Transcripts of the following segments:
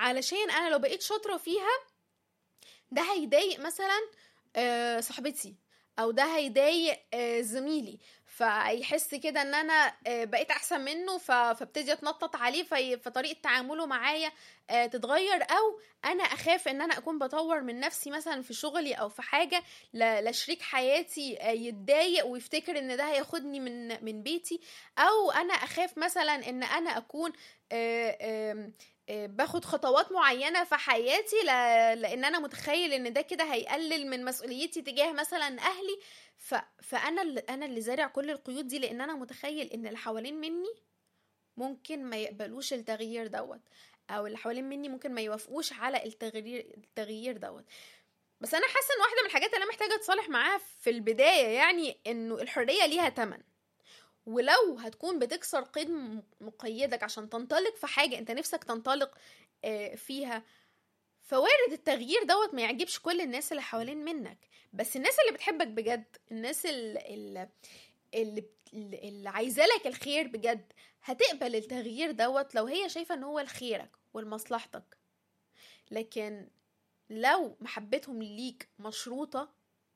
علشان انا لو بقيت شاطره فيها ده هيضايق مثلا آه، صاحبتي او ده هيضايق آه، زميلي فيحس كده ان انا آه، بقيت احسن منه ف- فابتدي اتنطط عليه في فطريقه تعامله معايا آه، تتغير او انا اخاف ان انا اكون بطور من نفسي مثلا في شغلي او في حاجه ل- لشريك حياتي آه، يتضايق ويفتكر ان ده هياخدني من من بيتي او انا اخاف مثلا ان انا اكون آه، آم، آه، باخد خطوات معينه في حياتي ل- لان انا متخيل ان ده كده هيقلل من مسؤوليتي تجاه مثلا اهلي ف... فانا اللي انا اللي زارع كل القيود دي لان انا متخيل ان اللي حوالين مني ممكن ما يقبلوش التغيير دوت او اللي حوالين مني ممكن ما يوافقوش على التغيير التغيير دوت بس انا حاسه ان واحده من الحاجات اللي انا محتاجه اتصالح معاها في البدايه يعني انه الحريه ليها تمن ولو هتكون بتكسر قيد م- مقيدك عشان تنطلق في حاجه انت نفسك تنطلق آه، فيها فوارد التغيير دوت ما يعجبش كل الناس اللي حوالين منك بس الناس اللي بتحبك بجد الناس اللي, اللي, اللي, اللي عايزه لك الخير بجد هتقبل التغيير دوت لو هي شايفه ان هو لخيرك ولمصلحتك لكن لو محبتهم ليك مشروطه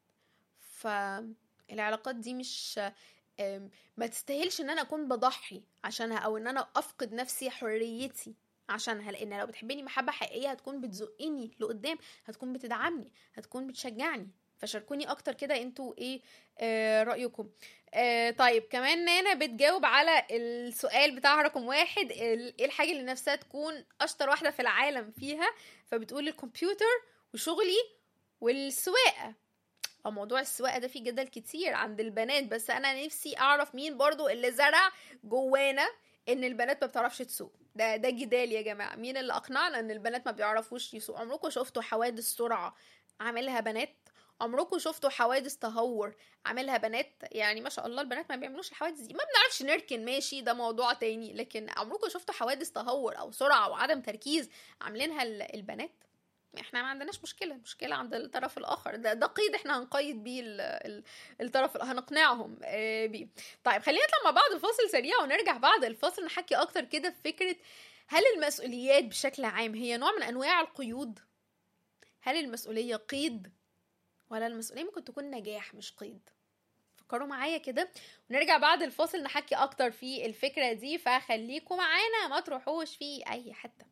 فالعلاقات دي مش أم، ما تستاهلش ان انا اكون بضحي عشانها او ان انا افقد نفسي حريتي عشانها لان لو بتحبني محبه حقيقيه هتكون بتزقني لقدام هتكون بتدعمني هتكون بتشجعني فشاركوني اكتر كده انتوا ايه آه رايكم آه طيب كمان نانا بتجاوب على السؤال بتاع رقم واحد ال- ايه الحاجه اللي نفسها تكون اشطر واحده في العالم فيها فبتقول الكمبيوتر وشغلي والسواقه أو موضوع السواقه ده فيه جدل كتير عند البنات بس انا نفسي اعرف مين برضو اللي زرع جوانا ان البنات ما بتعرفش تسوق ده ده جدال يا جماعه مين اللي اقنعنا ان البنات ما بيعرفوش يسوقوا عمركم شفتوا حوادث سرعه عاملها بنات عمركم شفتوا حوادث تهور عاملها بنات يعني ما شاء الله البنات ما بيعملوش الحوادث دي ما بنعرفش نركن ماشي ده موضوع تاني لكن عمركم شفتوا حوادث تهور او سرعه وعدم تركيز عاملينها ال- البنات احنا ما عندناش مشكله مشكله عند الطرف الاخر ده ده قيد احنا هنقيد بيه ال- ال- الطرف هنقنعهم آه، بيه طيب خلينا نطلع مع بعض فاصل سريع ونرجع بعد الفاصل نحكي اكتر كده في فكره هل المسؤوليات بشكل عام هي نوع من انواع القيود هل المسؤوليه قيد ولا المسؤوليه ممكن تكون نجاح مش قيد فكروا معايا كده ونرجع بعد الفاصل نحكي اكتر في الفكره دي فخليكم معانا ما تروحوش في اي حته